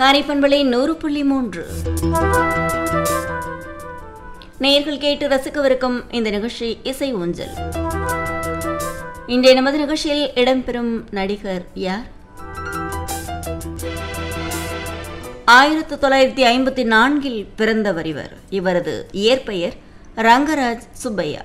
காரைப்பண்பளை நூறு புள்ளி மூன்று நேர்கள் கேட்டு ரசிக்கவிருக்கும் இந்த நிகழ்ச்சி இசை ஊஞ்சல் இன்றைய நமது நிகழ்ச்சியில் இடம்பெறும் நடிகர் யார் ஆயிரத்தி தொள்ளாயிரத்தி ஐம்பத்தி நான்கில் பிறந்தவர் இவர் இவரது இயற்பெயர் ரங்கராஜ் சுப்பையா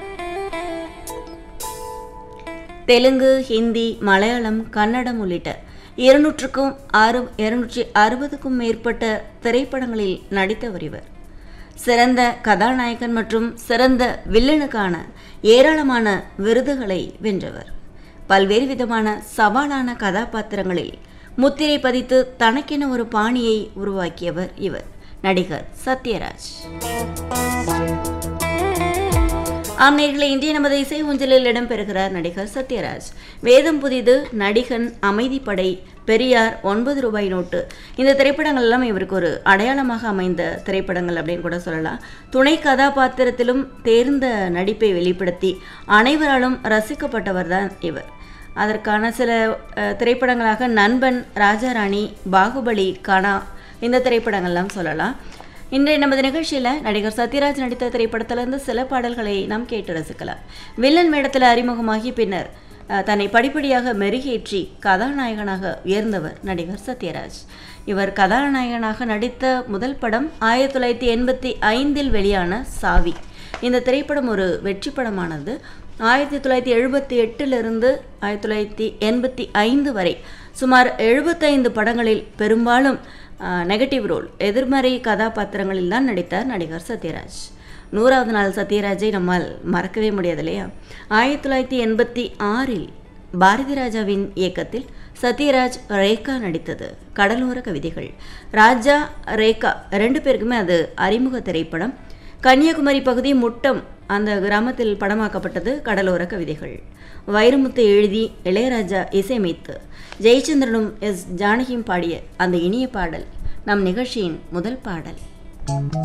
தெலுங்கு ஹிந்தி மலையாளம் கன்னடம் உள்ளிட்ட இருநூற்றுக்கும் அறு இருநூற்றி அறுபதுக்கும் மேற்பட்ட திரைப்படங்களில் நடித்தவர் இவர் சிறந்த கதாநாயகன் மற்றும் சிறந்த வில்லனுக்கான ஏராளமான விருதுகளை வென்றவர் பல்வேறு விதமான சவாலான கதாபாத்திரங்களில் முத்திரை பதித்து தனக்கென ஒரு பாணியை உருவாக்கியவர் இவர் நடிகர் சத்யராஜ் ஆம் நேர்களை இந்திய நமது இசை ஊஞ்சலில் இடம்பெறுகிறார் நடிகர் சத்யராஜ் வேதம் புதிது நடிகன் அமைதிப்படை பெரியார் ஒன்பது ரூபாய் நோட்டு இந்த திரைப்படங்கள் எல்லாம் இவருக்கு ஒரு அடையாளமாக அமைந்த திரைப்படங்கள் அப்படின்னு கூட சொல்லலாம் துணை கதாபாத்திரத்திலும் தேர்ந்த நடிப்பை வெளிப்படுத்தி அனைவராலும் ரசிக்கப்பட்டவர் தான் இவர் அதற்கான சில அஹ், திரைப்படங்களாக நண்பன் ராஜாராணி பாகுபலி கனா இந்த திரைப்படங்கள்லாம் சொல்லலாம் இன்றைய நமது நிகழ்ச்சியில் நடிகர் சத்யராஜ் நடித்த திரைப்படத்திலிருந்து சில பாடல்களை நாம் கேட்டு ரசிக்கலாம் வில்லன் வேடத்தில் அறிமுகமாகி பின்னர் அஹ், தன்னை படிப்படியாக மெருகேற்றி கதாநாயகனாக உயர்ந்தவர் நடிகர் சத்யராஜ் இவர் கதாநாயகனாக நடித்த முதல் படம் ஆயிரத்தி தொள்ளாயிரத்தி எண்பத்தி ஐந்தில் வெளியான சாவி இந்த திரைப்படம் ஒரு வெற்றி படமானது ஆயிரத்தி தொள்ளாயிரத்தி எழுபத்தி எட்டிலிருந்து ஆயிரத்தி தொள்ளாயிரத்தி எண்பத்தி ஐந்து வரை சுமார் எழுபத்தைந்து படங்களில் பெரும்பாலும் நெகட்டிவ் ரோல் எதிர்மறை கதாபாத்திரங்களில் தான் நடித்தார் நடிகர் சத்யராஜ் நூறாவது நாள் சத்யராஜை நம்மால் மறக்கவே முடியாது இல்லையா ஆயிரத்தி தொள்ளாயிரத்தி எண்பத்தி ஆறில் பாரதி ராஜாவின் இயக்கத்தில் சத்யராஜ் ரேகா நடித்தது கடலோர கவிதைகள் ராஜா ரேகா ரெண்டு பேருக்குமே அது அறிமுக திரைப்படம் கன்னியாகுமரி பகுதி முட்டம் அந்த கிராமத்தில் படமாக்கப்பட்டது கடலோர கவிதைகள் வைரமுத்து எழுதி இளையராஜா இசையமைத்து ஜெயச்சந்திரனும் எஸ் ஜானகியும் பாடிய அந்த இனிய பாடல் நம் நிகழ்ச்சியின் முதல் பாடல்